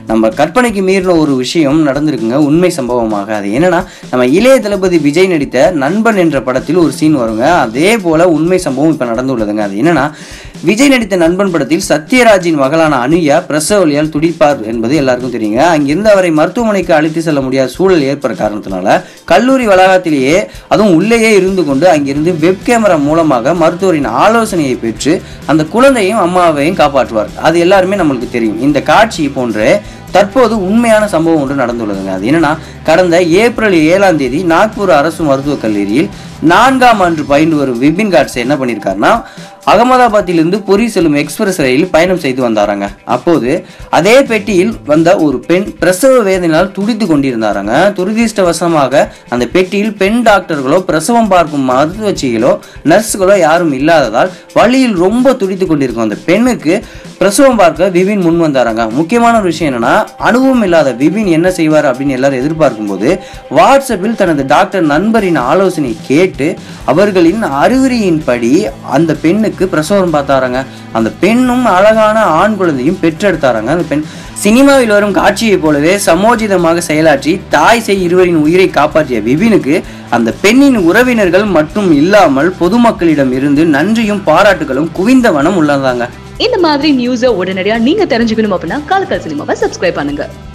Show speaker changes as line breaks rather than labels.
நம்ம கற்பனைக்கு மீறின ஒரு விஷயம் நடந்திருக்குங்க உண்மை சம்பவமாக அது என்னன்னா நம்ம இளைய தளபதி விஜய் நடித்த நண்பன் என்ற படத்தில் ஒரு சீன் வருங்க அதே போல உண்மை சம்பவம் இப்போ நடந்துள்ளதுங்க அது என்னன்னா விஜய் நடித்த நண்பன் படத்தில் சத்யராஜின் மகளான அனுயா பிரசவ வலியால் துடிப்பார் என்பது எல்லாருக்கும் தெரியுங்க அங்கிருந்து அவரை மருத்துவமனைக்கு அழைத்து செல்ல முடியாத சூழல் ஏற்படுற காரணத்தினால கல்லூரி வளாகத்திலேயே அதுவும் உள்ளேயே இருந்து கொண்டு அங்கிருந்து வெப் கேமரா மூலமாக மருத்துவரின் ஆலோசனையை பெற்று அந்த குழந்தையும் அம்மாவையும் காப்பாற்றுவார் அது எல்லாருமே நம்மளுக்கு தெரியும் இந்த காட்சி போன்று தற்போது உண்மையான சம்பவம் ஒன்று நடந்துள்ளதுங்க அது என்னன்னா கடந்த ஏப்ரல் ஏழாம் தேதி நாக்பூர் அரசு மருத்துவக் கல்லூரியில் நான்காம் ஆண்டு பயின்று வரும் விபின் காட்ஸ் என்ன பண்ணியிருக்காருன்னா அகமதாபாத்திலிருந்து புரி செல்லும் எக்ஸ்பிரஸ் ரயில் பயணம் செய்து வந்தாராங்க அப்போது அதே பெட்டியில் வந்த ஒரு பெண் பிரசவ வேதனையால் துடித்து கொண்டிருந்தாராங்க துரதிர்ஷ்டவசமாக அந்த பெட்டியில் பெண் டாக்டர்களோ பிரசவம் பார்க்கும் மருத்துவச்சிகளோ நர்ஸுகளோ யாரும் இல்லாததால் வழியில் ரொம்ப துடித்து கொண்டிருக்கும் அந்த பெண்ணுக்கு பிரசவம் பார்க்க விபின் முன் வந்தாராங்க முக்கியமான ஒரு விஷயம் என்னன்னா அனுபவம் இல்லாத விபின் என்ன செய்வார் அப்படின்னு எல்லாரும் எதிர்பார்க்கும் போது வாட்ஸ்அப்பில் தனது டாக்டர் நண்பரின் ஆலோசனை கேட்டு அவர்களின் அறிகுறியின்படி அந்த பெண்ணுக்கு பிரசவம் பார்த்தாராங்க அந்த பெண்ணும் அழகான ஆண் குழந்தையும் பெற்றெடுத்தாராங்க அந்த பெண் சினிமாவில் வரும் காட்சியைப் போலவே சமோஜிதமாக செயலாற்றி தாய் செய் இருவரின் உயிரை காப்பாற்றிய விபினுக்கு அந்த பெண்ணின் உறவினர்கள் மட்டும் இல்லாமல் பொதுமக்களிடம் இருந்து நன்றியும் பாராட்டுகளும் குவிந்த வனம் உள்ளதாங்க
இந்த மாதிரி நியூஸை உடனடியா நீங்க தெரிஞ்சுக்கணும் அப்படின்னா காலக்கல் சினிமாவை சப்ஸ்கிரைப் பண்ணுங்க